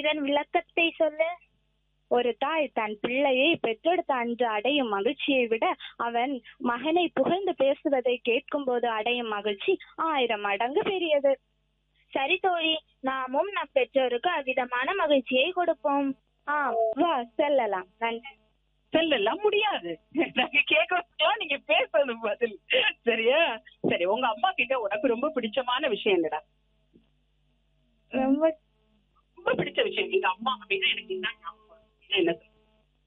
இதன் விளக்கத்தை சொல்லு ஒரு தாய் தன் பிள்ளையை பெற்றெடுத்த அன்று அடையும் மகிழ்ச்சியை விட அவன் மகனை புகழ்ந்து பேசுவதை கேட்கும் போது அடையும் மகிழ்ச்சி ஆயிரம் மடங்கு பெரியது சரி தோழி நாமும் நம் பெற்றோருக்கு அவ்விதமான மகிழ்ச்சியை கொடுப்போம் ஆ வா செல்லலாம் நன்றி செல்லலாம் முடியாது நாங்க கேட்கறதுக்கெல்லாம் நீங்க பேசுறது பதில் சரியா சரி உங்க அம்மா கிட்ட உனக்கு ரொம்ப பிடிச்சமான விஷயம் என்னடா ரொம்ப ரொம்ப பிடிச்ச விஷயம் எங்க அம்மா அப்படின்னா எனக்கு இதுதான் ஞாபகம் வரும். இது என்ன சொல்றது?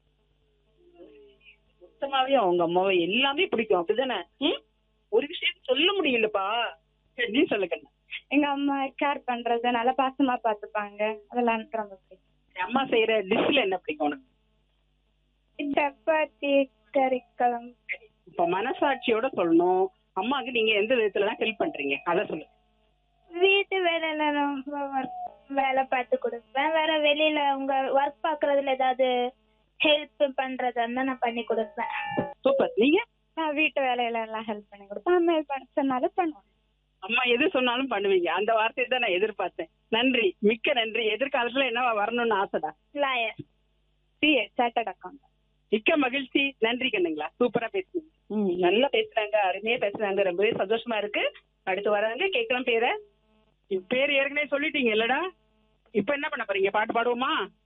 மொத்தமாவே அவங்க அம்மாவை எல்லாமே பிடிக்கும் அப்படிதானே ம்? ஒரு விஷயம் சொல்ல முடியலப்பா சரி, நீ சொல்லு கண்ணா எங்க அம்மா கேர் பண்றது நல்லா பாசமா பாத்துப்பாங்க அதெல்லாம் எனக்கு ரொம்ப பிடிக்கும் அம்மா செய்யற டிஷ்ல என்ன பிடிக்கும் உனக்கு சப்பாத்தி கறிக்குழம்பு இப்ப மனசாட்சியோட சொல்லணும் அம்மாக்கு நீங்க எந்த விதத்துல ஹெல்ப் பண்றீங்க அத சொல்லு வீட்டு வேலையில ரொம்ப work- வேலை பார்த்து கொடுப்பேன் வேற வெளியில உங்க ஒர்க் பாக்குறதுல ஏதாவது ஹெல்ப் பண்றதா இருந்தா நான் பண்ணி கொடுப்பேன் சூப்பர் நீங்க நான் வீட்டு வேலையில எல்லாம் ஹெல்ப் பண்ணி கொடுப்பேன் அம்மா help பண்ண சொன்னாலும் பண்ணுவேன் அம்மா எது சொன்னாலும் பண்ணுவீங்க அந்த வார்த்தையை தான் நான் எதிர்பார்த்தேன் நன்றி மிக்க நன்றி எதிர்காலத்துல என்னவா வரணும்னு ஆசைடா லாயர் சிஏ சார்ட்டட் அக்கௌண்ட் மிக்க மகிழ்ச்சி நன்றி கண்ணுங்களா சூப்பரா பேசுனீங்க ம் நல்லா பேசுறாங்க அருமையா பேசுறாங்க ரொம்பவே சந்தோஷமா இருக்கு அடுத்து வராங்க கேட்கலாம் பேரை பேர் ஏற்கனவே சொல்லிட்டீங்க இல்லடா இப்ப என்ன பண்ண போறீங்க பாட்டு பாடுவோமா